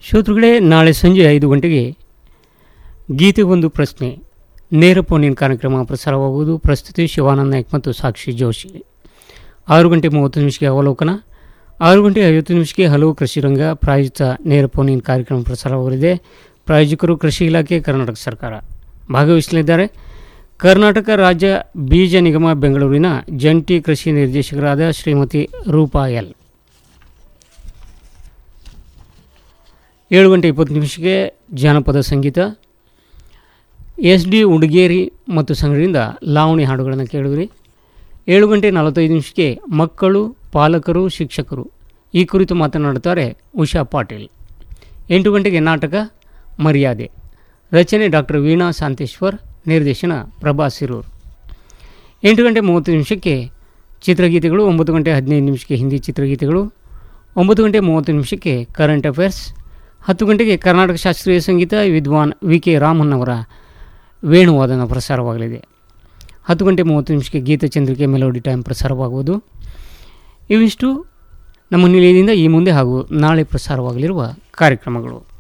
ಶ್ರೋತೃಗಳೇ ನಾಳೆ ಸಂಜೆ ಐದು ಗಂಟೆಗೆ ಗೀತೆ ಒಂದು ಪ್ರಶ್ನೆ ನೇರ ಫೋನಿನ ಕಾರ್ಯಕ್ರಮ ಪ್ರಸಾರವಾಗುವುದು ಪ್ರಸ್ತುತಿ ಶಿವಾನಂದ ನಾಯ್ಕ್ ಮತ್ತು ಸಾಕ್ಷಿ ಜೋಶಿ ಆರು ಗಂಟೆ ಮೂವತ್ತು ನಿಮಿಷಕ್ಕೆ ಅವಲೋಕನ ಆರು ಗಂಟೆ ಐವತ್ತು ನಿಮಿಷಕ್ಕೆ ಹಲವು ಕೃಷಿ ರಂಗ ಪ್ರಾಯೋಜಿತ ನೇರ ಫೋನಿನ ಕಾರ್ಯಕ್ರಮ ಪ್ರಸಾರವಾಗಲಿದೆ ಪ್ರಾಯೋಜಕರು ಕೃಷಿ ಇಲಾಖೆ ಕರ್ನಾಟಕ ಸರ್ಕಾರ ಭಾಗವಹಿಸಲಿದ್ದಾರೆ ಕರ್ನಾಟಕ ರಾಜ್ಯ ಬೀಜ ನಿಗಮ ಬೆಂಗಳೂರಿನ ಜಂಟಿ ಕೃಷಿ ನಿರ್ದೇಶಕರಾದ ಶ್ರೀಮತಿ ರೂಪಾ ಎಲ್ ಏಳು ಗಂಟೆ ಇಪ್ಪತ್ತು ನಿಮಿಷಕ್ಕೆ ಜಾನಪದ ಸಂಗೀತ ಎಸ್ ಡಿ ಉಡುಗೇರಿ ಮತ್ತು ಸಂಘದಿಂದ ಲಾವಣಿ ಹಾಡುಗಳನ್ನು ಕೇಳಿದ್ರಿ ಏಳು ಗಂಟೆ ನಲವತ್ತೈದು ನಿಮಿಷಕ್ಕೆ ಮಕ್ಕಳು ಪಾಲಕರು ಶಿಕ್ಷಕರು ಈ ಕುರಿತು ಮಾತನಾಡುತ್ತಾರೆ ಉಷಾ ಪಾಟೀಲ್ ಎಂಟು ಗಂಟೆಗೆ ನಾಟಕ ಮರ್ಯಾದೆ ರಚನೆ ಡಾಕ್ಟರ್ ವೀಣಾ ಶಾಂತೇಶ್ವರ್ ನಿರ್ದೇಶನ ಪ್ರಭಾ ಸಿರೂರ್ ಎಂಟು ಗಂಟೆ ಮೂವತ್ತು ನಿಮಿಷಕ್ಕೆ ಚಿತ್ರಗೀತೆಗಳು ಒಂಬತ್ತು ಗಂಟೆ ಹದಿನೈದು ನಿಮಿಷಕ್ಕೆ ಹಿಂದಿ ಚಿತ್ರಗೀತೆಗಳು ಒಂಬತ್ತು ಗಂಟೆ ಮೂವತ್ತು ನಿಮಿಷಕ್ಕೆ ಕರೆಂಟ್ ಅಫೇರ್ಸ್ ಹತ್ತು ಗಂಟೆಗೆ ಕರ್ನಾಟಕ ಶಾಸ್ತ್ರೀಯ ಸಂಗೀತ ವಿದ್ವಾನ್ ವಿ ಕೆ ರಾಮನ್ ಅವರ ವೇಣುವಾದನ ಪ್ರಸಾರವಾಗಲಿದೆ ಹತ್ತು ಗಂಟೆ ಮೂವತ್ತು ನಿಮಿಷಕ್ಕೆ ಗೀತಚಂದ್ರಿಕೆ ಮೆಲೋಡಿ ಟೈಮ್ ಪ್ರಸಾರವಾಗುವುದು ಇವಿಷ್ಟು ನಮ್ಮ ನಿಲಯದಿಂದ ಈ ಮುಂದೆ ಹಾಗೂ ನಾಳೆ ಪ್ರಸಾರವಾಗಲಿರುವ ಕಾರ್ಯಕ್ರಮಗಳು